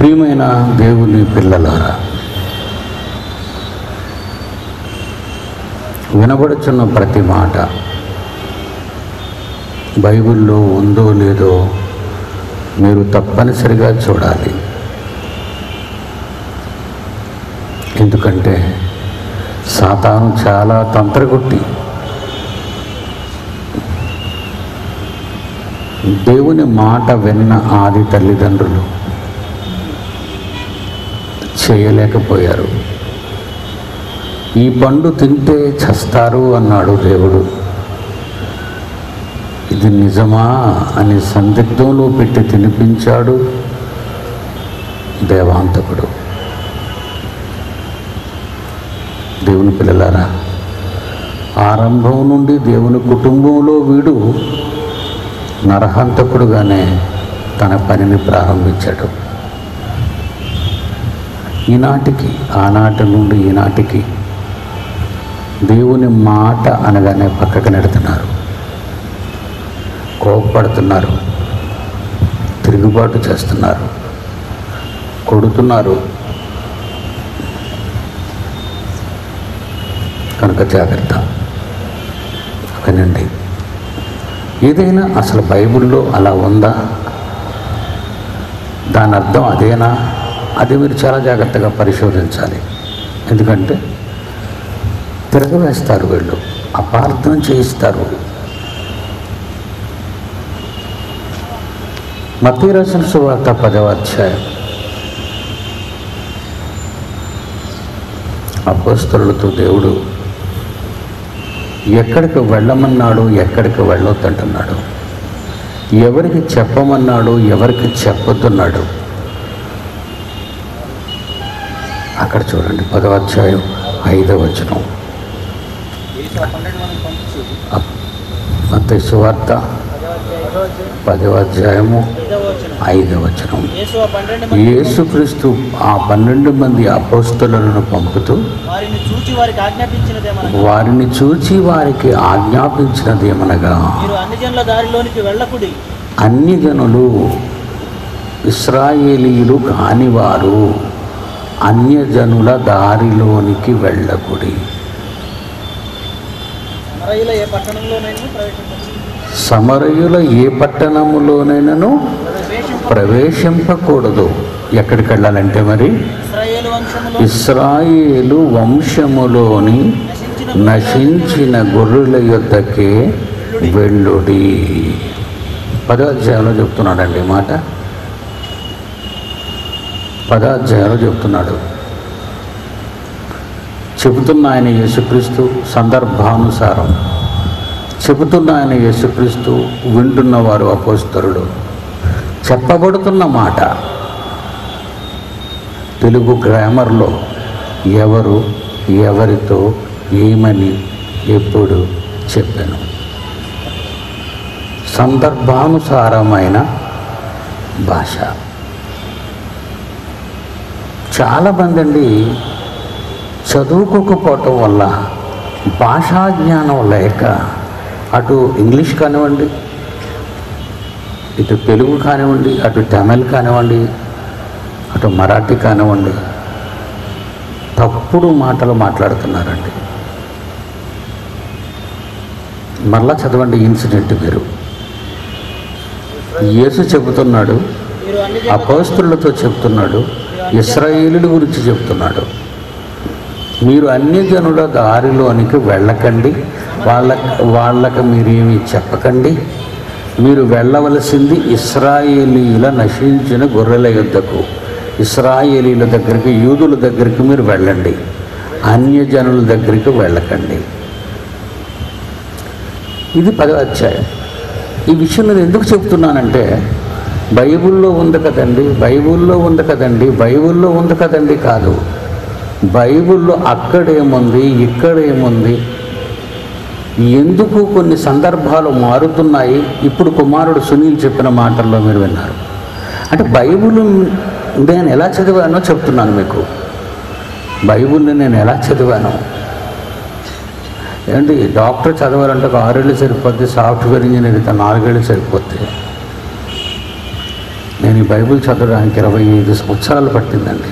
ప్రియమైన దేవుని పిల్లలారా వినబడుచున్న ప్రతి మాట బైబిల్లో ఉందో లేదో మీరు తప్పనిసరిగా చూడాలి ఎందుకంటే సాతాను చాలా తంత్రగుట్టి దేవుని మాట విన్న ఆది తల్లిదండ్రులు చేయలేకపోయారు ఈ పండు తింటే చస్తారు అన్నాడు దేవుడు ఇది నిజమా అని సందిగ్ధంలో పెట్టి తినిపించాడు దేవాంతకుడు దేవుని పిల్లలారా ఆరంభం నుండి దేవుని కుటుంబంలో వీడు నరహంతకుడుగానే తన పనిని ప్రారంభించాడు ఈనాటికి ఆనాటి నుండి ఈనాటికి దేవుని మాట అనగానే పక్కకు నెడుతున్నారు కోపపడుతున్నారు తిరుగుబాటు చేస్తున్నారు కొడుతున్నారు కనుక జాగ్రత్త వినండి ఏదైనా అసలు బైబిల్లో అలా ఉందా దాని అర్థం అదేనా అది మీరు చాలా జాగ్రత్తగా పరిశోధించాలి ఎందుకంటే తిరగవేస్తారు వీళ్ళు అపార్థం చేయిస్తారు మతీ రాసిన సువార్త పదవ అధ్యాయం అపోస్తరులతో దేవుడు ఎక్కడికి వెళ్ళమన్నాడు ఎక్కడికి వెళ్ళొద్దంటున్నాడు ఎవరికి చెప్పమన్నాడు ఎవరికి చెప్పొద్దున్నాడు అక్కడ చూడండి పదవ అధ్యాయం ఐదవ వచనం యేసు ఆ పన్నెండు మందిని పంపించి మత సువార్త పదవ అధ్యాయము ఐదవ వచనం ఐదవ వచనం యేసు ఆ పన్నెండు మంది యేసుక్రీస్తు ఆ పన్నెండు మంది అపోస్తులను పంపుతూ వారిని చూచి వారికి ఆజ్ఞాపించినదేమనగా వారిని చూచి వారికి ఆజ్ఞాపించినదేమనగా మీరు అన్ని జనుల దారిలోనికి వెళ్ళకుడి అన్ని జనులు ఇస్రాయేలీలు కానివారు అన్యజనుల దారిలోనికి వెళ్ళకుడి సమరయుల ఏ పట్టణంలోనైనా ప్రవేశించండి సమరయుల ఏ పట్టణములోనైనను ప్రవేశం ప్రవేశింపకూడదు ఎక్కడికి వెళ్ళాలంటే మరి ఇస్రాయేలు వంశములో ఇస్రాయేలు వంశములోని నశించిన నశించిన గొర్రెల యొద్దకే వెళ్ళుడి పదాధ్యాయంలో చెప్తున్నాడండి ఈ మాట పదాధ్యాయంలో చెప్తున్నాడు చెబుతున్న ఆయన యేసుక్రీస్తు సందర్భానుసారం చెబుతున్న ఆయన యేసుక్రీస్తు వింటున్న వారు అపోస్తరుడు చెప్పబడుతున్న మాట తెలుగు గ్రామర్లో ఎవరు ఎవరితో ఏమని ఎప్పుడు చెప్పాను సందర్భానుసారమైన భాష చాలామంది అండి చదువుకోకపోవటం వల్ల భాషా జ్ఞానం లేక అటు ఇంగ్లీష్ కానివ్వండి ఇటు తెలుగు కానివ్వండి అటు తమిళ్ కానివ్వండి అటు మరాఠీ కానివ్వండి తప్పుడు మాటలు మాట్లాడుతున్నారండి మరలా చదవండి ఇన్సిడెంట్ మీరు యేసు చెబుతున్నాడు మీరు అన్ని జనుల అపోస్తులతో చెప్తున్నాడు ఇస్రాయేలుల గురించి చెప్తున్నాడు మీరు అన్ని జనుల దారిలోనికి వెళ్ళకండి వాళ్ళ వాళ్ళకి మీరేమి చెప్పకండి మీరు వెళ్ళవలసింది ఇస్రాయేలీల నశించిన గొర్రెల యుద్ధకు ఇస్రాయేలీల దగ్గరికి యూదుల దగ్గరికి మీరు వెళ్ళండి అన్యజనుల దగ్గరికి వెళ్ళకండి ఇది పదవ అధ్యాయం ఈ విషయం నేను ఎందుకు చెప్తున్నానంటే బైబిల్లో ఉంది కదండి బైబిల్లో ఉంది కదండి బైబిల్లో ఉంది కదండి కాదు బైబిల్లో అక్కడేముంది ఇక్కడేముంది ఎందుకు కొన్ని సందర్భాలు మారుతున్నాయి ఇప్పుడు కుమారుడు సునీల్ చెప్పిన మాటల్లో మీరు విన్నారు అంటే బైబిల్ నేను ఎలా చదివానో చెప్తున్నాను మీకు బైబిల్ని నేను ఎలా చదివాను ఏంటి డాక్టర్ చదవాలంటే ఒక ఆరేళ్ళు సరిపోద్ది సాఫ్ట్వేర్ ఇంజనీర్ అయితే నాలుగేళ్ళు సరిపోద్ది నేను ఈ బైబిల్ చదవడానికి ఇరవై ఐదు సంవత్సరాలు పట్టిందండి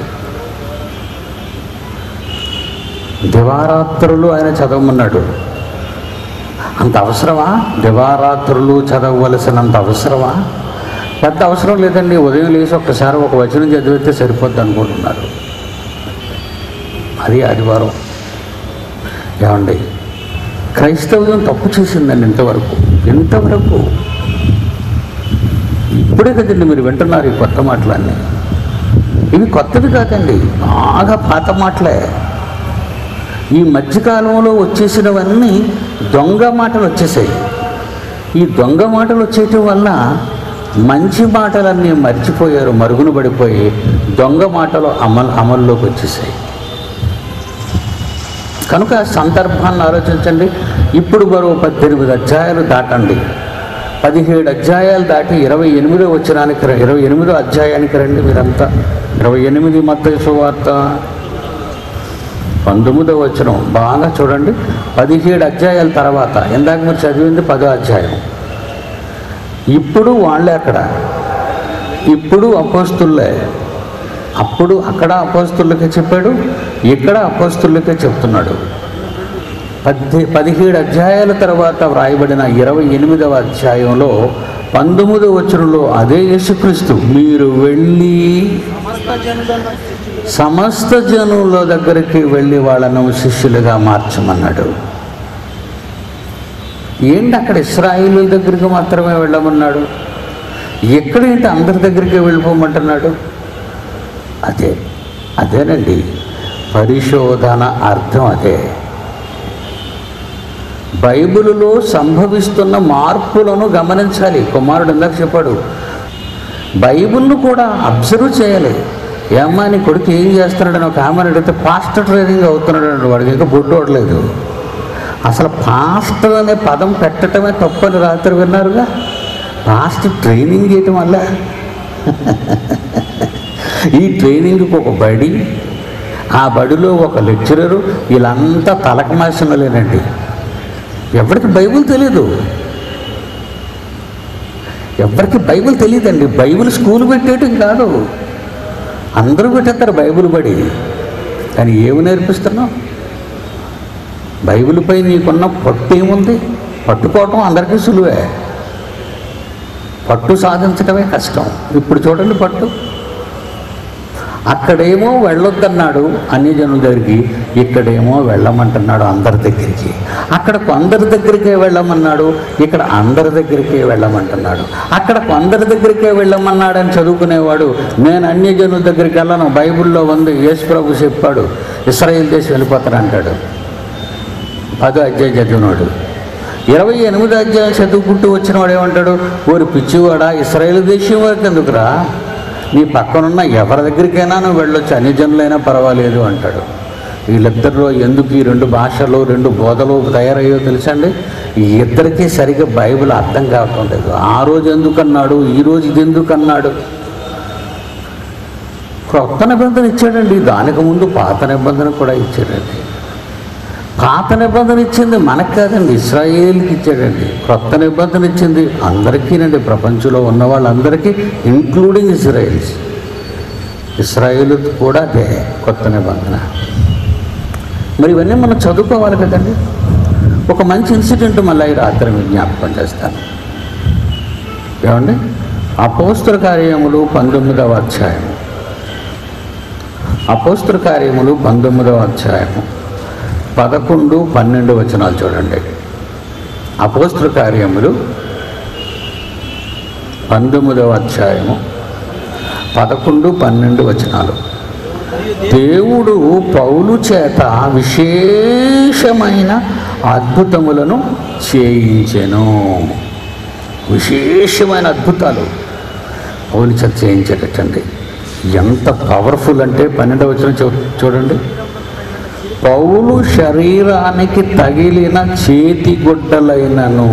దివారాత్రులు ఆయన చదవమన్నాడు అంత అవసరమా దివారాత్రులు చదవవలసినంత అవసరమా పెద్ద అవసరం లేదండి ఉదయం లేచి ఒక్కసారి ఒక వచనం చదివితే సరిపోద్ది అనుకుంటున్నారు అది ఆదివారం ఏమండి క్రైస్తవ్యం తప్పు చేసిందండి ఇంతవరకు ఇంతవరకు ఇప్పుడే కదండి మీరు వింటున్నారు ఈ కొత్త మాటలన్నీ ఇవి కొత్తవి కాదండి బాగా పాత మాటలే ఈ మధ్యకాలంలో వచ్చేసినవన్నీ దొంగ మాటలు వచ్చేసాయి ఈ దొంగ మాటలు వచ్చేయటం వల్ల మంచి మాటలన్నీ మర్చిపోయారు మరుగున పడిపోయి దొంగ మాటలు అమలు అమల్లోకి వచ్చేసాయి కనుక సందర్భాన్ని ఆలోచించండి ఇప్పుడు మరో పద్దెనిమిది అధ్యాయాలు దాటండి పదిహేడు అధ్యాయాలు దాటి ఇరవై ఎనిమిదో వచ్చినానికి ఇరవై ఎనిమిదో అధ్యాయానికి రండి మీరంతా ఇరవై ఎనిమిది మత్తయి సువార్త పంతొమ్మిదో వచనం బాగా చూడండి పదిహేడు అధ్యాయాల తర్వాత ఇందాక మీరు చదివింది పదో అధ్యాయం ఇప్పుడు వాళ్ళే అక్కడ ఇప్పుడు అపోస్తుల్లే అప్పుడు అక్కడ అపోస్తులకే చెప్పాడు ఇక్కడ అపోస్తులకే చెప్తున్నాడు పద్దె పదిహేడు అధ్యాయాల తర్వాత వ్రాయబడిన ఇరవై ఎనిమిదవ అధ్యాయంలో పంతొమ్మిదవ వచనంలో అదే యేసుక్రీస్తు మీరు వెళ్ళి సమస్త జనులను సమస్త జనుల దగ్గరికి వెళ్ళి వాళ్ళను శిష్యులుగా మార్చమన్నాడు ఏంటి అక్కడ ఇస్రాయిల్ దగ్గరికి మాత్రమే వెళ్ళమన్నాడు ఎక్కడేంటి అందరి దగ్గరికి వెళ్ళిపోమంటున్నాడు అదే అదేనండి పరిశోధన అర్థం అదే బైబిలులో సంభవిస్తున్న మార్పులను గమనించాలి కుమారుడు ఇందాక చెప్పాడు బైబిల్ను కూడా అబ్జర్వ్ చేయాలి ఏమ్మా నీ కొడుకు ఏం చేస్తున్నాడని ఒక ఆమెను అడిగితే పాస్టర్ ట్రైనింగ్ అవుతున్నాడు అండి వాడికి ఇంకా బొడ్డు అవట్లేదు అసలు పాస్టర్ అనే పదం పెట్టడమే తప్పని రాత్రి విన్నారుగా పాస్టర్ ట్రైనింగ్ చేయటం వల్ల ఈ ట్రైనింగ్కి ఒక బడి ఆ బడిలో ఒక లెక్చరరు వీళ్ళంతా తలకమాసినలేనండి ఎవరికి బైబిల్ తెలీదు ఎవరికి బైబిల్ తెలియదండి బైబిల్ స్కూల్ పెట్టేయటం కాదు అందరూ పెట్టేస్తారు బైబిల్ బడి కానీ ఏమి నేర్పిస్తున్నావు బైబిల్పై నీకున్న పట్టు ఏముంది పట్టుకోవటం అందరికీ సులువే పట్టు సాధించడమే కష్టం ఇప్పుడు చూడండి పట్టు అక్కడేమో వెళ్ళొద్దన్నాడు అన్ని జనుల దగ్గరికి ఇక్కడేమో వెళ్ళమంటున్నాడు అందరి దగ్గరికి అక్కడ కొందరి దగ్గరికే వెళ్ళమన్నాడు ఇక్కడ అందరి దగ్గరికే వెళ్ళమంటున్నాడు అక్కడ కొందరి దగ్గరికే వెళ్ళమన్నాడు అని చదువుకునేవాడు నేను అన్ని జనుల దగ్గరికి వెళ్ళను బైబిల్లో ఉంది యేసు ప్రభు చెప్పాడు ఇస్రాయేల్ దేశం వెళ్ళిపోతాను అంటాడు పదో అధ్యాయం చదివినాడు ఇరవై ఎనిమిది అధ్యాయం చదువుకుంటూ వచ్చిన వాడు ఏమంటాడు ఊరి పిచ్చివాడా ఇస్రాయేల్ దేశం వరకు ఎందుకురా నీ పక్కనున్న ఎవరి దగ్గరికైనా నువ్వు వెళ్ళొచ్చు అన్ని జనులైనా పర్వాలేదు అంటాడు వీళ్ళిద్దరిలో ఎందుకు ఈ రెండు భాషలు రెండు బోధలు తయారయ్యో తెలుసండి ఈ ఇద్దరికీ సరిగ్గా బైబిల్ అర్థం కావటం లేదు ఆ రోజు ఎందుకు అన్నాడు ఈ రోజు ఇది ఎందుకు అన్నాడు క్రొత్త నిబంధన ఇచ్చాడండి దానికి ముందు పాత నిబంధన కూడా ఇచ్చాడండి పాత నిబంధన ఇచ్చింది మనకు కాదండి ఇస్రాయేల్కి ఇచ్చాడండి క్రొత్త నిబంధన ఇచ్చింది అందరికీనండి ప్రపంచంలో ఉన్న వాళ్ళందరికీ ఇంక్లూడింగ్ ఇజ్రాయిల్స్ ఇస్రాయేల్ కూడా అదే కొత్త నిబంధన మరి ఇవన్నీ మనం చదువుకోవాలి కదండి ఒక మంచి ఇన్సిడెంట్ మళ్ళీ ఈ రాత్రి మీకు జ్ఞాపకం చేస్తాను ఏమండి అపోస్తుల కార్యములు పంతొమ్మిదవ అధ్యాయం అపోస్తుల కార్యములు పంతొమ్మిదవ అధ్యాయము పదకొండు పన్నెండు వచనాలు చూడండి అపోస్తుల కార్యములు పంతొమ్మిదవ అధ్యాయము పదకొండు పన్నెండు వచనాలు దేవుడు పౌలు చేత విశేషమైన అద్భుతములను చేయించెను విశేషమైన అద్భుతాలు పౌలు చేత చేయించేటట్టండి ఎంత పవర్ఫుల్ అంటే పన్నెండవ వచనం చూ- చూడండి పౌలు శరీరానికి తగిలిన చేతి గుడ్డలైనను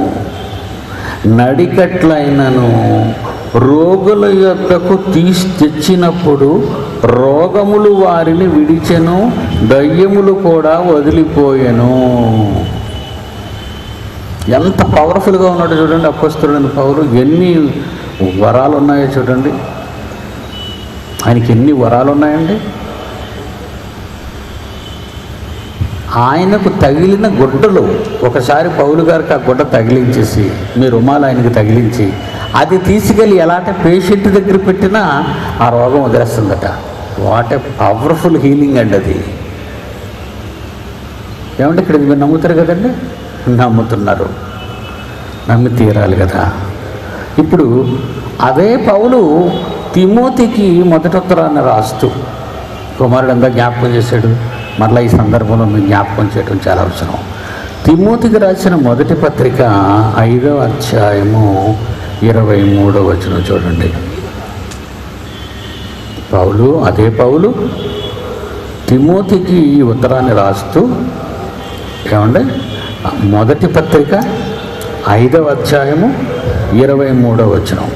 నడికట్లైనను రోగుల యొక్కకు తీసి తెచ్చినప్పుడు రోగములు వారిని విడిచెను దయ్యములు కూడా వదిలిపోయెను ఎంత పవర్ఫుల్గా ఉన్నాడు చూడండి అప్పస్తుడని పౌరు ఎన్ని వరాలు ఉన్నాయో చూడండి ఆయనకి ఎన్ని వరాలు ఉన్నాయండి ఆయనకు తగిలిన గుడ్డలు ఒకసారి పౌలు గారికి ఆ గుడ్డ తగిలించేసి మీ రుమాలు ఆయనకి తగిలించి అది తీసుకెళ్ళి ఎలాంటి పేషెంట్ దగ్గర పెట్టినా ఆ రోగం వదిలేస్తుందట వాట్ ఏ పవర్ఫుల్ హీలింగ్ అండి అది ఏమంటే ఇక్కడ ఇది మీరు నమ్ముతారు కదండి నమ్ముతున్నారు నమ్మి తీరాలి కదా ఇప్పుడు అదే పౌలు తిమోతికి మొదటి ఉత్తరాన్ని రాస్తూ కుమారుడు అంతా జ్ఞాపకం చేశాడు మరలా ఈ సందర్భంలో మీరు జ్ఞాపకం చేయడం చాలా అవసరం తిమోతికి రాసిన మొదటి పత్రిక ఐదవ అధ్యాయము ఇరవై మూడవ వచనం చూడండి పౌలు అదే పౌలు తిమోతికి ఈ ఉత్తరాన్ని రాస్తూ ఏమండి మొదటి పత్రిక ఐదవ అధ్యాయము ఇరవై మూడవ వచనం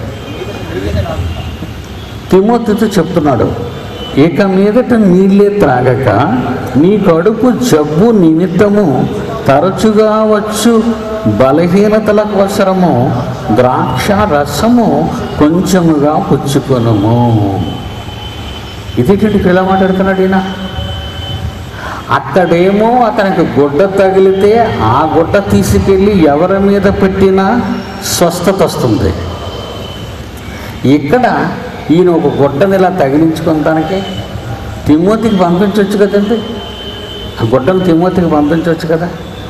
తిమోతితో చెప్తున్నాడు ఇక మీదట నీళ్ళే త్రాగక నీ కడుపు జబ్బు నిమిత్తము తరచుగా వచ్చు బలహీనతల కోసరము ద్రాక్ష రసము కొంచెముగా పుచ్చుకొనుము ఇదేంటి ఇక్కడ ఎలా మాట్లాడుతున్నాడు ఈయన అక్కడేమో అతనికి గుడ్డ తగిలితే ఆ గుడ్డ తీసుకెళ్ళి ఎవరి మీద పెట్టినా స్వస్థత వస్తుంది ఇక్కడ ఈయన ఒక గుడ్డని ఇలా తగిలించుకుంటానికి తిమోతికి పంపించవచ్చు కదండి ఆ గుడ్డను తిమోతికి పంపించవచ్చు కదా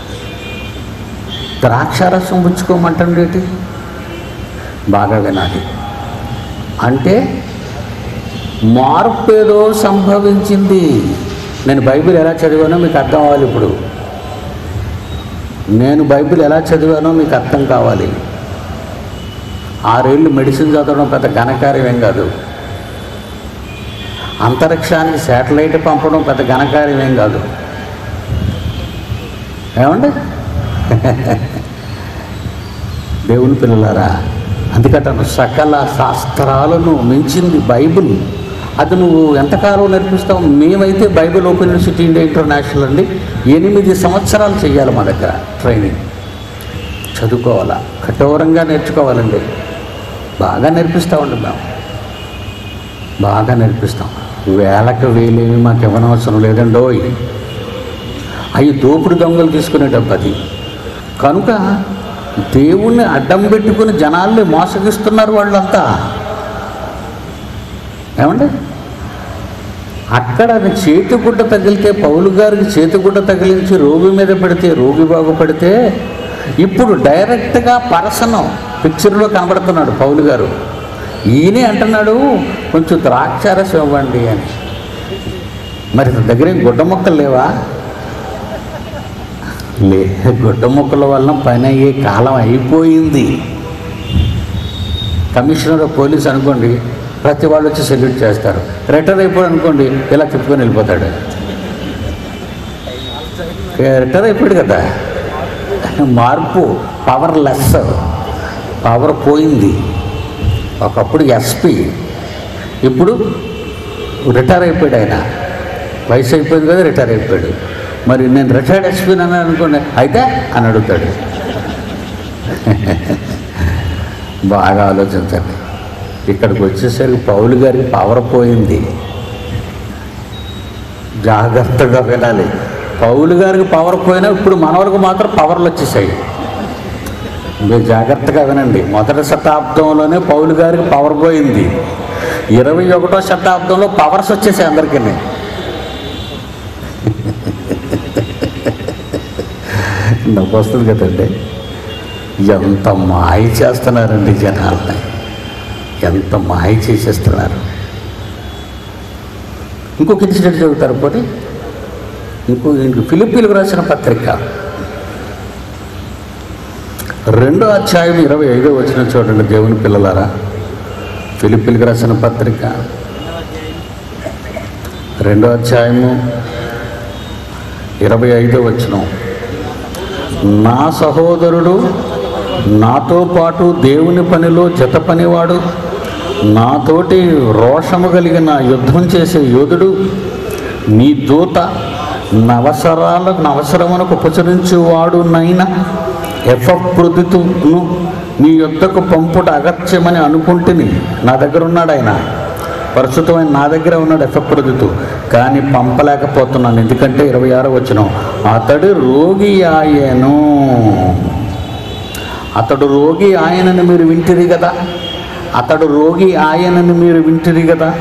ద్రాక్షారసం పుచ్చుకోమంటండి ఏంటి బాగా వినాలి అంటే మార్పు ఏదో సంభవించింది నేను బైబిల్ ఎలా చదివానో మీకు అర్థం అవ్వాలి ఇప్పుడు నేను బైబిల్ ఎలా చదివానో మీకు అర్థం కావాలి ఆరేళ్ళు మెడిసిన్ చదవడం పెద్ద ఘనకార్యం ఏం కాదు అంతరిక్షానికి శాటిలైట్ పంపడం పెద్ద ఘనకార్యం ఏం కాదు ఏమండి దేవుని పిల్లలారా అందుకటను సకల శాస్త్రాలను మించింది బైబిల్ అది నువ్వు ఎంతకాలం నేర్పిస్తావు మేమైతే Bible open university India international అండి ఎనిమిది సంవత్సరాలు చేయాలి మా దగ్గర ట్రైనింగ్ చదువుకోవాలా కఠోరంగా నేర్చుకోవాలండి బాగా నేర్పిస్తామండి మేము బాగా నేర్పిస్తాం వేలకు వేలేమి మాకు ఇవ్వనవసరం లేదండోయ్ అవి దోపుడు దొంగలు తీసుకునే డబ్బు అది కనుక దేవుణ్ణి అడ్డం పెట్టుకుని జనాల్ని మోసగిస్తున్నారు వాళ్ళంతా ఏమండి అక్కడ అది చేతిగుడ్డ తగిలితే పౌలు గారికి చేతిగుడ్డ తగిలించి రోగి మీద పెడితే రోగి బాగుపడితే ఇప్పుడు డైరెక్ట్గా పర్సన్ పిక్చర్లో కనబడుతున్నాడు పౌలు గారు ఈయనే అంటున్నాడు కొంచెం ద్రాక్షారసం ఇవ్వండి అని మరి దగ్గర ఏం గుడ్డ మొక్కలు లేవా లే గుడ్డ మొక్కల వలన పని అయ్యే కాలం అయిపోయింది కమిషనర్ పోలీస్ అనుకోండి ప్రతి వాళ్ళు వచ్చి సెల్యూట్ చేస్తారు రిటైర్ అయిపోయాడు అనుకోండి ఇలా తిప్పుకొని వెళ్ళిపోతాడు ఏ, రిటైర్ అయిపోయాడు కదా మార్పు పవర్ లెస్ పవర్ పోయింది ఒకప్పుడు ఎస్పీ ఇప్పుడు రిటైర్ అయిపోయాడు ఆయన వయసు అయిపోయింది కదా రిటైర్ అయిపోయాడు మరి నేను రిటైర్డ్ ఎస్పీ అన్నాను అనుకోండి అయితే అని అడుగుతాడు బాగా ఆలోచించండి ఇక్కడికి వచ్చేసరికి పౌలు గారికి పవర్ పోయింది జాగ్రత్తగా వినాలి పౌలు గారికి పవర్ పోయినా ఇప్పుడు మనవరకు మాత్రం పవర్లు వచ్చేసాయి మీరు జాగ్రత్తగా వినండి మొదటి శతాబ్దంలోనే పౌలు గారికి పవర్ పోయింది ఇరవై ఒకటో శతాబ్దంలో పవర్స్ వచ్చేసాయి అందరికీ నవ్వు వస్తుంది కదండి ఎంత మాయ చేస్తున్నారండి జనాల్ని ఎంత మాయ చేసేస్తున్నారు ఇంకొక ఇన్సిడెంట్ చదువుతారు పోటీ ఇంకో ఇంకో ఫిలిప్పీలకు రాసిన పత్రిక రెండో అధ్యాయం ఇరవై ఐదో వచ్చిన చూడండి దేవుని పిల్లలారా ఫిలిప్పీలకు రాసిన పత్రిక రెండో అధ్యాయము ఇరవై ఐదో వచనం నా సహోదరుడు నాతో పాటు దేవుని పనిలో జత పనివాడు నాతోటి రోషము కలిగిన యుద్ధం చేసే యోధుడు నీ దూత నవసరాలకు నవసరమునకు ఉపచరించువాడు నైనా ఎఫప్రొదితును నీ యొద్దకు పంపుట అగత్యమని అనుకుంటుని నా దగ్గర ఉన్నాడు ఆయన ప్రస్తుతమైన నా దగ్గర ఉన్నాడు ఎఫప్రొదితు కానీ పంపలేకపోతున్నాను ఎందుకంటే ఇరవై ఆరో వచ్చిన అతడు రోగి ఆయను అతడు రోగి ఆయనని మీరు వింటిరి కదా అతడు రోగి ఆయనని మీరు వింటిరి కదా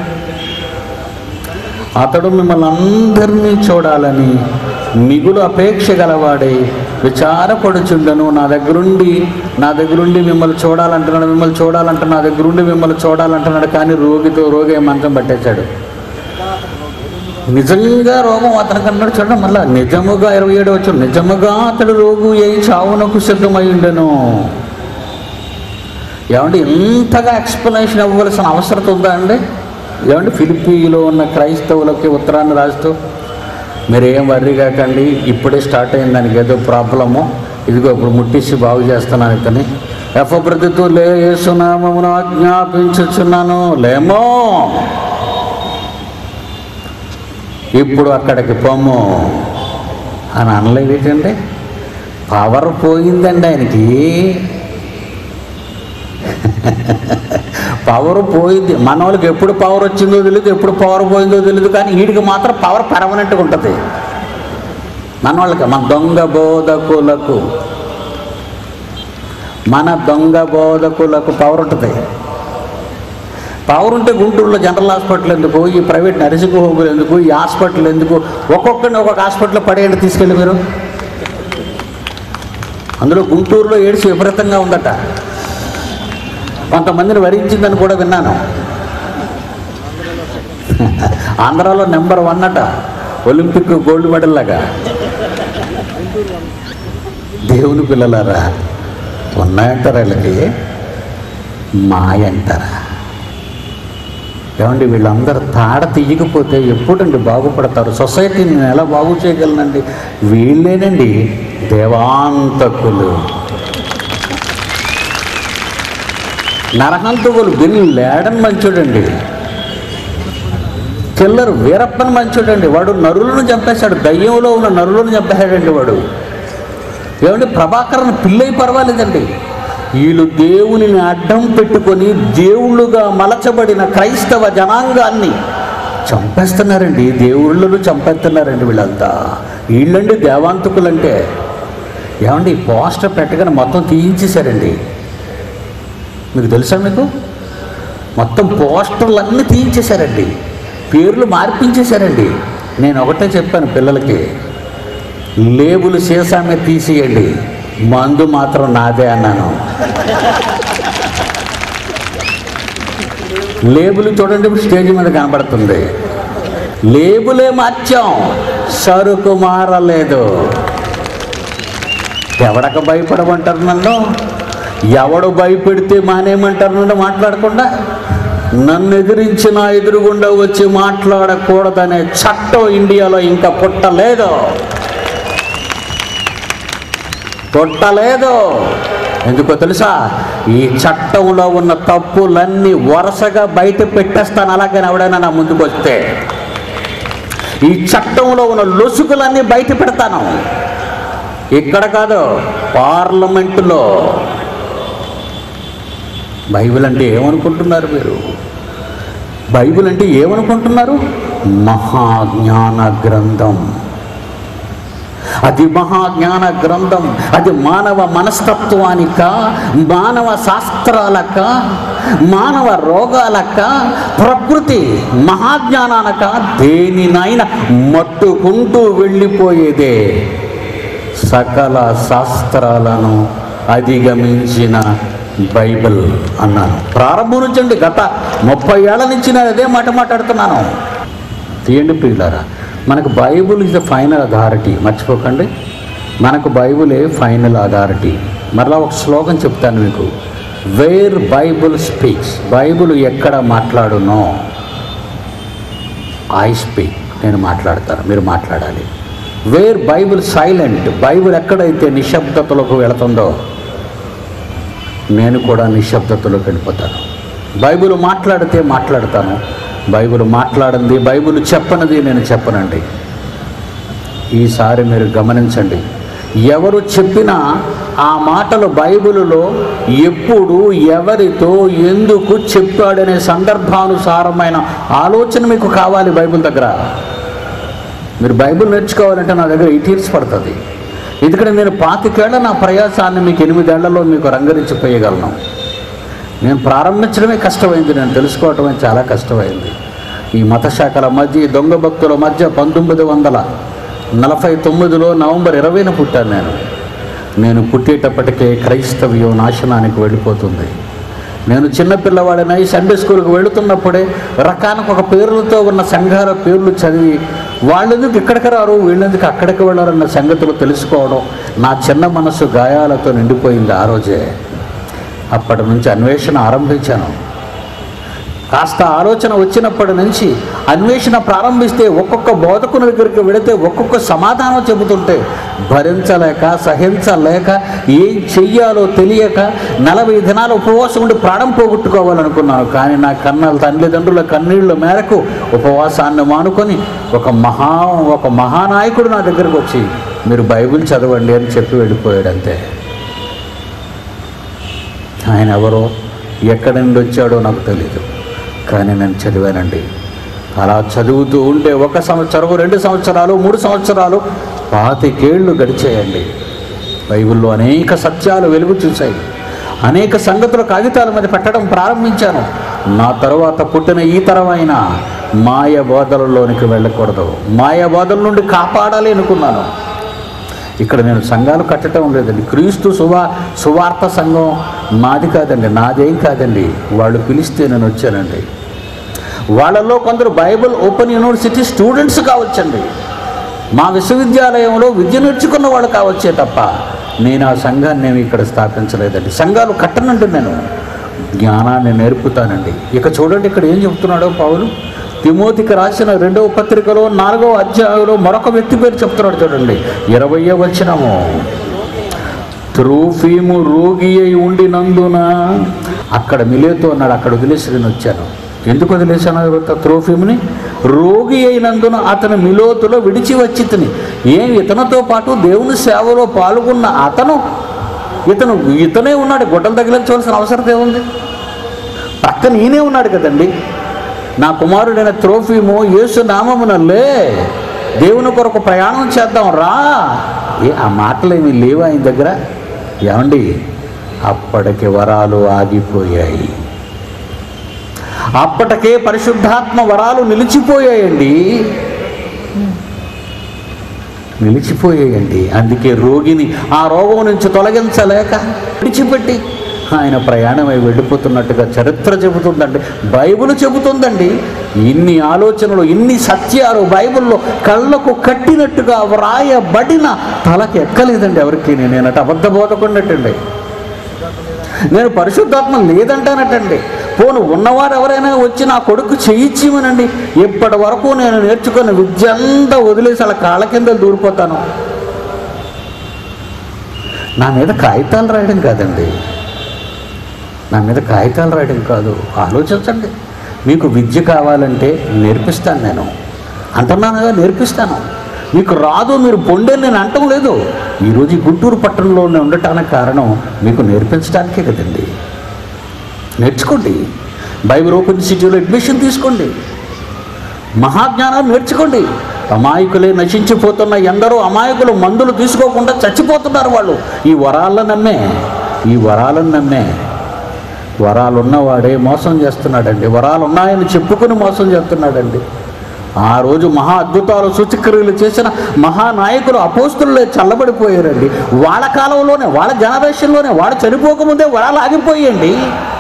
అతడు మిమ్మల్ని అందరినీ చూడాలని మిగులు అపేక్ష గలవాడే విచారపడుచుండను నా దగ్గరుండి నా దగ్గరుండి మిమ్మల్ని చూడాలంటున్నాడు మిమ్మల్ని చూడాలంటే నా దగ్గరుండి మిమ్మల్ని చూడాలంటున్నాడు కానీ రోగితో రోగి మంచం పట్టేశాడు నిజంగా రోగం అతనికి అన్నాడు చూడండి మళ్ళా నిజముగా ఇరవై ఏడు వచ్చు నిజముగా అతడు రోగు ఏ చావునకు సిద్ధమై ఉండెను ఏమంటే ఇంతగా ఎక్స్ప్లెనేషన్ ఇవ్వవలసిన అవసరం ఉందా అండి ఏమంటే ఫిలిపీలో ఉన్న క్రైస్తవులకి ఉత్తరాన్ని రాస్తూ మీరు ఏం వర్రీ కాకండి ఇప్పుడే స్టార్ట్ అయింది దానికి ఏదో ప్రాబ్లము ఇదిగో ఇప్పుడు ముట్టించి బాగు చేస్తున్నాను ఇతని ఎఫబ్రతితో లే యేసునామమును ఆజ్ఞాపించుచున్నాను లేమో ఇప్పుడు అక్కడికి పొమ్ము అని అనలేదు ఏంటంటే పవర్ పోయిందండి ఆయనకి పవర్ పోయింది మన వాళ్ళకి ఎప్పుడు పవర్ వచ్చిందో తెలియదు ఎప్పుడు పవర్ పోయిందో తెలియదు కానీ వీడికి మాత్రం పవర్ పర్మనెంట్గా ఉంటుంది మన వాళ్ళకి మన దొంగ బోధకులకు మన దొంగ బోధకులకు పవర్ ఉంటుంది పవర్ ఉంటే గుంటూరులో జనరల్ హాస్పిటల్ ఎందుకు ఈ ప్రైవేట్ నర్సింగ్ హోములు ఎందుకు ఈ హాస్పిటల్ ఎందుకు ఒక్కొక్కరిని ఒక్కొక్క హాస్పిటల్ పడేయండి తీసుకెళ్ళి మీరు అందులో గుంటూరులో ఏడ్చి విపరీతంగా ఉందట కొంతమందిని వరించిందని కూడా విన్నాను ఆంధ్రాలో నెంబర్ వన్ అట ఒలింపిక్ గోల్డ్ మెడల్ లాగా దేవుని పిల్లలారా ఉన్నాయంటారా వీళ్ళకి మాయంటారా ఏమండి వీళ్ళందరూ తాడ తీయకపోతే ఎప్పుడండి బాగుపడతారు సొసైటీని నేను ఎలా బాగు చేయగలనండి వీళ్ళేనండి దేవాంతకులు నరహంతకులు బిన్ లేడన్ మంచోడండి కిల్లర్ వీరప్పన్ మంచోడండి వాడు నరులను చంపేశాడు దయ్యంలో ఉన్న నరులను చంపేశాడండి వాడు ఏమంటే ప్రభాకరన్ పిల్లయి పర్వాలేదండి వీళ్ళు దేవునిని అడ్డం పెట్టుకొని దేవుళ్ళుగా మలచబడిన క్రైస్తవ జనాంగాన్ని చంపేస్తున్నారండి దేవుళ్ళను చంపేస్తున్నారండి వీళ్ళంతా వీళ్ళండి దేవాంతకులంటే ఏమండి ఈ పోస్టర్ పెట్టగానే మొత్తం తీయించేశారండి మీకు తెలుసా మీకు మొత్తం పోస్టర్లు అన్నీ తీయించేశారండి పేర్లు మార్పించేశారండి నేను ఒకటే చెప్పాను పిల్లలకి లేబుల్ సీసా మీద తీసేయండి మందు మాత్రం నాదే అన్నాను లేబుల్ చూడండి ఇప్పుడు స్టేజ్ మీద కనబడుతుంది లేబులే మార్చాం సరుకు మారలేదు ఎవడక భయపడమంటారు నన్ను ఎవడు భయపెడితే మానేయమంటారు నన్ను మాట్లాడకుండా నన్ను ఎదిరించి నా ఎదురుగుండా వచ్చి మాట్లాడకూడదనే చట్టం ఇండియాలో ఇంకా పుట్టలేదు పుట్టలేదు ఎందుకో తెలుసా ఈ చట్టంలో ఉన్న తప్పులన్నీ వరుసగా బయట పెట్టేస్తాను అలాగే ఎవడైనా నా ముందుకు వస్తే ఈ చట్టంలో ఉన్న లొసుగులన్నీ బయట పెడతాను ఇక్కడ కాదు పార్లమెంటులో బైబిల్ అంటే ఏమనుకుంటున్నారు మీరు బైబిల్ అంటే ఏమనుకుంటున్నారు మహాజ్ఞాన గ్రంథం అది మహాజ్ఞాన గ్రంథం అది మానవ మనస్తత్వానిక మానవ శాస్త్రాలక మానవ రోగాలక ప్రకృతి మహాజ్ఞానానక దేనినైనా మట్టుకుంటూ వెళ్ళిపోయేదే సకల శాస్త్రాలను అధిగమించిన బైబిల్ అన్నాను ప్రారంభం నుంచి అండి గత ముప్పై ఏళ్ల నుంచి నేను అదే మాట మాట్లాడుతున్నాను తీయండి ప్రియులారా మనకు Bible is the final authority మర్చిపోకండి మనకు బైబులే ఫైనల్ అథారిటీ మరలా ఒక శ్లోకం చెప్తాను మీకు వేర్ బైబుల్ స్పీక్స్ బైబుల్ ఎక్కడ మాట్లాడునో ఐ స్పీక్ నేను మాట్లాడతాను మీరు మాట్లాడాలి వేర్ బైబుల్ సైలెంట్ బైబుల్ ఎక్కడైతే నిశ్శబ్దతలోకి వెళుతుందో నేను కూడా నిశ్శబ్దతలోకి వెళ్ళిపోతాను బైబిల్ మాట్లాడితే మాట్లాడతాను బైబిల్ మాట్లాడింది బైబిల్ చెప్పనది నేను చెప్పనండి ఈసారి మీరు గమనించండి ఎవరు చెప్పినా ఆ మాటలు బైబిలులో ఎప్పుడు ఎవరితో ఎందుకు చెప్పాడనే సందర్భానుసారమైన ఆలోచన మీకు కావాలి బైబిల్ దగ్గర మీరు బైబిల్ నేర్చుకోవాలంటే నా దగ్గర ఎయిట్ ఇయర్స్ పడుతుంది ఎందుకంటే నేను పాతికేళ్ల నా ప్రయాసాన్ని మీకు ఎనిమిదేళ్లలో మీకు రంగరించిపోయగలను నేను ప్రారంభించడమే కష్టమైంది నేను తెలుసుకోవటమే చాలా కష్టమైంది ఈ మత శాఖల మధ్య ఈ దొంగ భక్తుల మధ్య పంతొమ్మిది వందల నలభై తొమ్మిదిలో నవంబర్ ఇరవైన పుట్టాను నేను నేను పుట్టేటప్పటికే క్రైస్తవ్యం నాశనానికి వెళ్ళిపోతుంది నేను చిన్నపిల్లవాడినై సండే స్కూల్కి వెళుతున్నప్పుడే రకానికి ఒక పేర్లతో ఉన్న సంఘాల పేర్లు చదివి వాళ్ళెందుకు ఇక్కడికి రారు వీళ్ళెందుకు అక్కడికి వెళ్ళారన్న సంగతులు తెలుసుకోవడం నా చిన్న మనసు గాయాలతో నిండిపోయింది ఆ రోజే అప్పటి నుంచి అన్వేషణ ఆరంభించాను కాస్త ఆలోచన వచ్చినప్పటి నుంచి అన్వేషణ ప్రారంభిస్తే ఒక్కొక్క బోధకుని దగ్గరికి వెళితే ఒక్కొక్క సమాధానం చెబుతుంటే భరించలేక సహించలేక ఏం చెయ్యాలో తెలియక నలభై దినాలు ఉపవాసం ఉండి ప్రాణం పోగొట్టుకోవాలనుకున్నాను కానీ నా కన్న తల్లిదండ్రుల కన్నీళ్ళ మేరకు ఉపవాసాన్ని మానుకొని ఒక మహా ఒక మహానాయకుడు నా దగ్గరకు వచ్చి మీరు బైబిల్ చదవండి అని చెప్పి వెళ్ళిపోయాడు అంతే ఆయన ఎవరో ఎక్కడి నుండి వచ్చాడో నాకు తెలియదు కానీ నేను చదివానండి అలా చదువుతూ ఉంటే ఒక సంవత్సరం రెండు సంవత్సరాలు మూడు సంవత్సరాలు పాతికేళ్ళు గడిచేయండి బైబిల్లో అనేక సత్యాలు వెలుగు చూశాయి అనేక సంగతులు కాగితాల మీద పెట్టడం ప్రారంభించాను నా తరువాత పుట్టిన ఈ తరమైన మాయ బోధలలోనికి వెళ్ళకూడదు మాయ బోధల నుండి కాపాడాలి అనుకున్నాను ఇక్కడ నేను సంఘాలు కట్టడం లేదండి క్రీస్తు సువా సువార్త సంఘం నాది కాదండి నాదేం కాదండి వాళ్ళు పిలిస్తే నేను వచ్చానండి వాళ్ళలో కొందరు బైబిల్ ఓపెన్ యూనివర్సిటీ స్టూడెంట్స్ కావచ్చండి మా విశ్వవిద్యాలయంలో విద్య నేర్చుకున్న వాళ్ళు కావచ్చే తప్ప నేను ఆ సంఘాన్ని నేను ఇక్కడ స్థాపించలేదండి సంఘాలు కట్టనండి నేను జ్ఞానాన్ని నేర్పుతానండి ఇక చూడండి ఇక్కడ ఏం చెప్తున్నాడో పౌలు తిమోతికి రాసిన రెండవ పత్రికలో నాలుగవ అధ్యాయంలో మరొక వ్యక్తి పేరు చెప్తున్నాడు చూడండి ఇరవయో వచ్చినము త్రూఫీము రోగి అయి ఉండినందున అక్కడ మిలేతో అన్నాడు అక్కడ వదిలేసి నేను వచ్చాను ఎందుకు వదిలేశాను త్రోఫీముని రోగి అయినందున అతను మిలోతులో విడిచి వచ్చి తిని ఏం ఇతనితో పాటు దేవుని సేవలో పాల్గొన్న అతను ఇతను ఇతనే ఉన్నాడు గుడ్డలు తగిలించవలసిన అవసరం ఏముంది పక్కన ఈయనే ఉన్నాడు కదండి నా కుమారుడైన త్రోఫీము యేసు నామమున లే దేవుని కొరకు ప్రయాణం చేద్దాం రా ఏ ఆ మాటలు ఏమి లేవు ఆయన దగ్గర ఏమండి అప్పటికి వరాలు ఆగిపోయాయి అప్పటికే పరిశుద్ధాత్మ వరాలు నిలిచిపోయాయండి నిలిచిపోయాయండి అందుకే రోగిని ఆ రోగం నుంచి తొలగించలేక విడిచిపెట్టి ఆయన ప్రయాణమై వెళ్ళిపోతున్నట్టుగా చరిత్ర చెబుతుందండి బైబిల్ చెబుతుందండి ఇన్ని ఆలోచనలు ఇన్ని సత్యాలు బైబిల్లో కళ్ళకు కట్టినట్టుగా వ్రాయబడిన తలకి ఎక్కలేదండి ఎవరికి నేనట అబద్ధ బోధకుండటండి నేను పరిశుద్ధాత్మ లేదంటానటండి పోను ఉన్నవారు ఎవరైనా వచ్చి నా కొడుకు చేయించిమనండి ఇప్పటి వరకు నేను నేర్చుకున్న విద్య అంతా వదిలేసి అలా కాళ్ళ కింద దూరిపోతాను నా మీద కాగితాలు రాయడం కాదండి నా మీద కాగితాలు రాయడం కాదు ఆలోచించండి మీకు విద్య కావాలంటే నేర్పిస్తాను నేను అంటున్నానుగా నేర్పిస్తాను మీకు రాదు మీరు పొండే నేను అంటం లేదు ఈరోజు ఈ గుంటూరు పట్టణంలోనే ఉండటానికి కారణం మీకు నేర్పించడానికే కదండి నేర్చుకోండి బైబిల్ ఓపెన్ సిటీలో అడ్మిషన్ తీసుకోండి మహాజ్ఞానాన్ని నేర్చుకోండి అమాయకులే నశించిపోతున్న ఎందరో అమాయకులు మందులు తీసుకోకుండా చచ్చిపోతున్నారు వాళ్ళు ఈ వరాలను నమ్మే ఈ వరాలను నమ్మే వరాలు ఉన్నవాడే మోసం చేస్తున్నాడండి వరాలు ఉన్నాయని చెప్పుకుని మోసం చేస్తున్నాడండి ఆ రోజు మహా అద్భుతాలు సూచక్రియలు చేసిన మహానాయకులు అపోస్తులే చల్లబడిపోయారండి వాళ్ళ కాలంలోనే వాళ్ళ జనరేషన్లోనే వాడు చనిపోకముందే వరాలు ఆగిపోయండి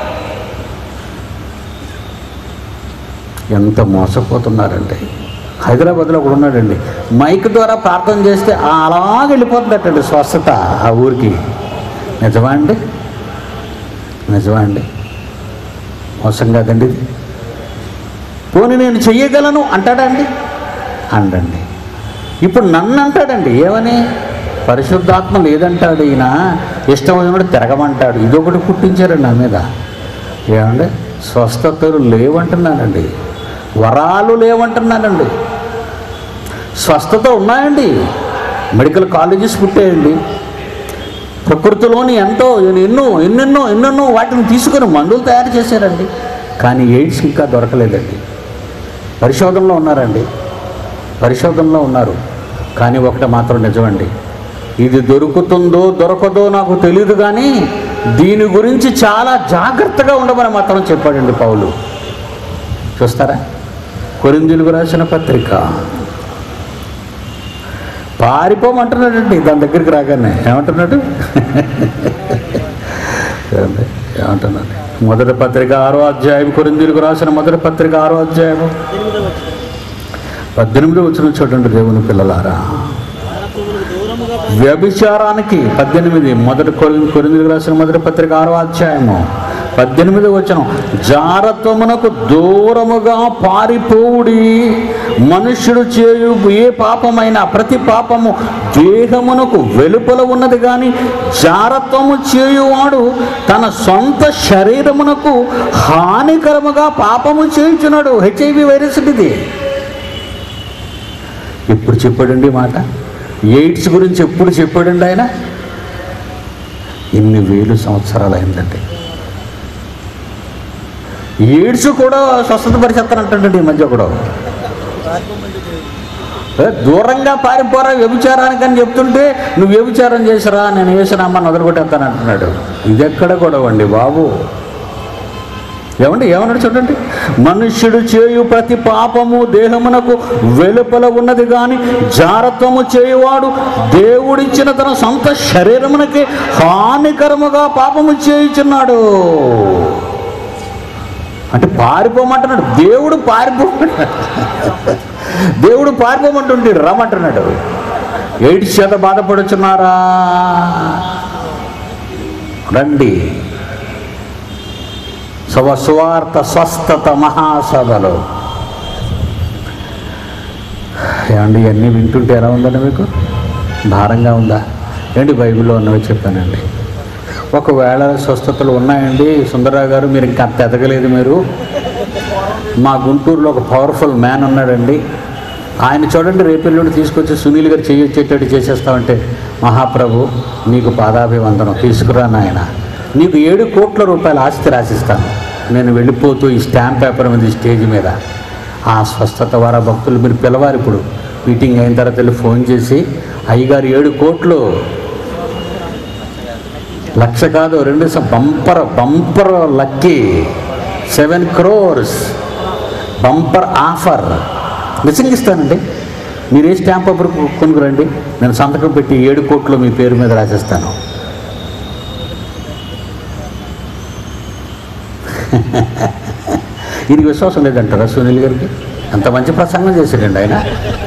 ఎంత మోసపోతున్నారండి హైదరాబాద్లో కూడా ఉన్నాడండి మైక్ ద్వారా ప్రార్థన చేస్తే అలాగ వెళ్ళిపోతుందటండి స్వస్థత ఆ ఊరికి నిజమా అండి నిజమా అండి మోసం కాదండి ఇది పోనీ నేను చెయ్యగలను అంటాడండి అండండి ఇప్పుడు నన్ను అంటాడండి ఏమని పరిశుద్ధాత్మ లేదంటాడు ఈయన ఇష్టమైనడు తిరగమంటాడు ఇదొకటి పుట్టించారండి నా మీద ఏమండి స్వస్థతలు లేవంటున్నానండి వరాలు లేవంటున్నానండి స్వస్థత ఉన్నాయండి మెడికల్ కాలేజెస్ పుట్టాయండి ప్రకృతిలోని ఎంతో ఎన్నో ఎన్నెన్నో ఎన్నెన్నో వాటిని తీసుకొని మందులు తయారు చేశారండి కానీ ఎయిడ్స్ ఇంకా దొరకలేదండి పరిశోధనలో ఉన్నారండి పరిశోధనలో ఉన్నారు కానీ ఒకటి మాత్రం నిజమండి ఇది దొరుకుతుందో దొరకదో నాకు తెలియదు కానీ దీని గురించి చాలా జాగ్రత్తగా ఉండమని మాత్రం చెప్పాడండి పౌలు చూస్తారా కొరిందులకు రాసిన పత్రిక పారిపోమంటున్నాడండి దాని దగ్గరికి రాగానే ఏమంటున్నాడు ఏమండి? ఏమంటున్నాడు మొదటి పత్రిక ఆరో అధ్యాయం కొరిందులకు రాసిన మొదటి పత్రిక ఆరో అధ్యాయం ఎనిమిదవ వచనం. పద్దెనిమిది వచ్చిన చూడండి దేవుని పిల్లలారా పాపములకు దూరముగా వ్యభిచారానికి పద్దెనిమిది మొదటి కొరి- కొరింథీయులకు రాసిన మొదటి పత్రిక ఆరో అధ్యాయము పద్దెనిమిది వచనం జారత్వమునకు దూరముగా పారిపోవుడి మనుష్యుడు చేయు ఏ పాపమైనా ప్రతి పాపము దేహమునకు వెలుపల ఉన్నది కానీ జారత్వము చేయువాడు తన సొంత శరీరమునకు హానికరముగా పాపము చేయుచున్నాడు హెచ్ఐవి వైరస్ ఇది ఎప్పుడు చెప్పాడండి ఈ మాట ఎయిడ్స్ గురించి ఎప్పుడు చెప్పాడండి ఆయన ఎన్ని వేలు సంవత్సరాలు అయిందండి ఎయిడ్స్ కూడా స్వస్థత పరిచేస్తానంటాడండి ఈ మధ్య కూడా పారిపోమంటే దేవుడు. ఏ, దూరంగా పారిపోరా వ్యభిచారానికి అని చెప్తుంటే నువ్వు వ్యభిచారం చేసిరా నేను వేసినామని వదిలిపెట్టేస్తాను అంటున్నాడు ఇది ఎక్కడ గొడవ అండి బాబు ఏమండి ఏమన్నాడు చూడండి మనుష్యుడు చేయు ప్రతి పాపము దేహమునకు వెలుపల ఉన్నది కానీ జారత్వము చేయువాడు దేవుడిచ్చిన తన సొంత శరీరమునకి హానికరముగా పాపము చేయుచున్నాడు అంటే పారిపోమంటున్నాడు దేవుడు పారిపోమంటున్నాడు దేవుడు పారిపోమంటుంటాడు రమ్మంటున్నాడు ఎయిడ్స్ చేత బాధపడుచున్నారా రండి శుభ సువార్త స్వస్థత మహాసభలో ఏమండి ఇవన్నీ వింటుంటే ఎలా ఉందండి మీకు భారంగా ఉందా ఏంటి బైబిల్లో ఉన్నవి చెప్పానండి ఒకవేళ స్వస్థతలు ఉన్నాయండి సుందరరావు గారు మీరు ఇంకా అంత ఎదగలేదు మీరు మా గుంటూరులో ఒక పవర్ఫుల్ మ్యాన్ ఉన్నాడండి ఆయన చూడండి రేపెల్లుండి తీసుకొచ్చి సునీల్ గారు చేయొచ్చేటట్టు చేసేస్తామంటే మహాప్రభు నీకు పాదాభివందనం తీసుకురా నాయన నీకు ఏడు కోట్ల రూపాయల ఆస్తి రాసిస్తాను నేను వెళ్ళిపోతూ ఈ స్టాంప్ పేపర్ మీద ఈ స్టేజ్ మీద ఆ స్వస్థత వార భక్తులు మీరు పిలవారు ఇప్పుడు మీటింగ్ అయిన తర్వాత వెళ్ళి ఫోన్ చేసి అయ్యగారు ఏడు కోట్లు లక్ష కాదు రెండు స- bumper bumper lucky seven crores bumper offer నిజంగా ఇస్తానండి మీరు ఏ స్టాంప్ పేపర్ కొ- కొనుక్కురండి నేను సంతకం పెట్టి ఏడు కోట్లు మీ పేరు మీద రాసేస్తాను ఇది విశ్వాసం లేదంటారా సునీల్ గారికి అంత మంచి ప్రసంగం చేశాడండి ఆయన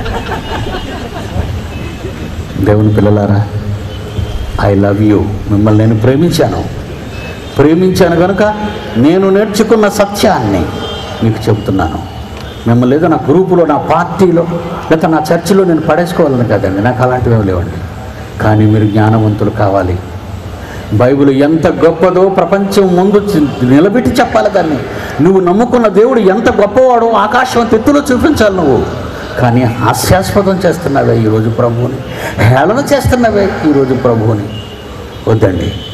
దేవుని పిల్లలారా ఐ లవ్ యూ మిమ్మల్ని నేను ప్రేమించాను ప్రేమించాను కనుక నేను నేర్చుకున్న సత్యాన్ని మీకు చెబుతున్నాను మిమ్మల్ని ఏదో నా గ్రూపులో నా పార్టీలో లేదా నా చర్చిలో నేను పడేసుకోవాలని కదండి నాకు అలాంటివి ఏమీ లేవండి కానీ మీరు జ్ఞానవంతులు కావాలి బైబిల్ ఎంత గొప్పదో ప్రపంచం ముందు చి- నిలబెట్టి చెప్పాలి దాన్ని నువ్వు నమ్ముకున్న దేవుడు ఎంత గొప్పవాడో ఆకాశం తెత్తులో చూపించాలి నువ్వు కానీ హాస్యాస్పదం చేస్తున్నావే ఈరోజు ప్రభువుని హేళన చేస్తున్నావే ఈరోజు ప్రభువుని వద్దండి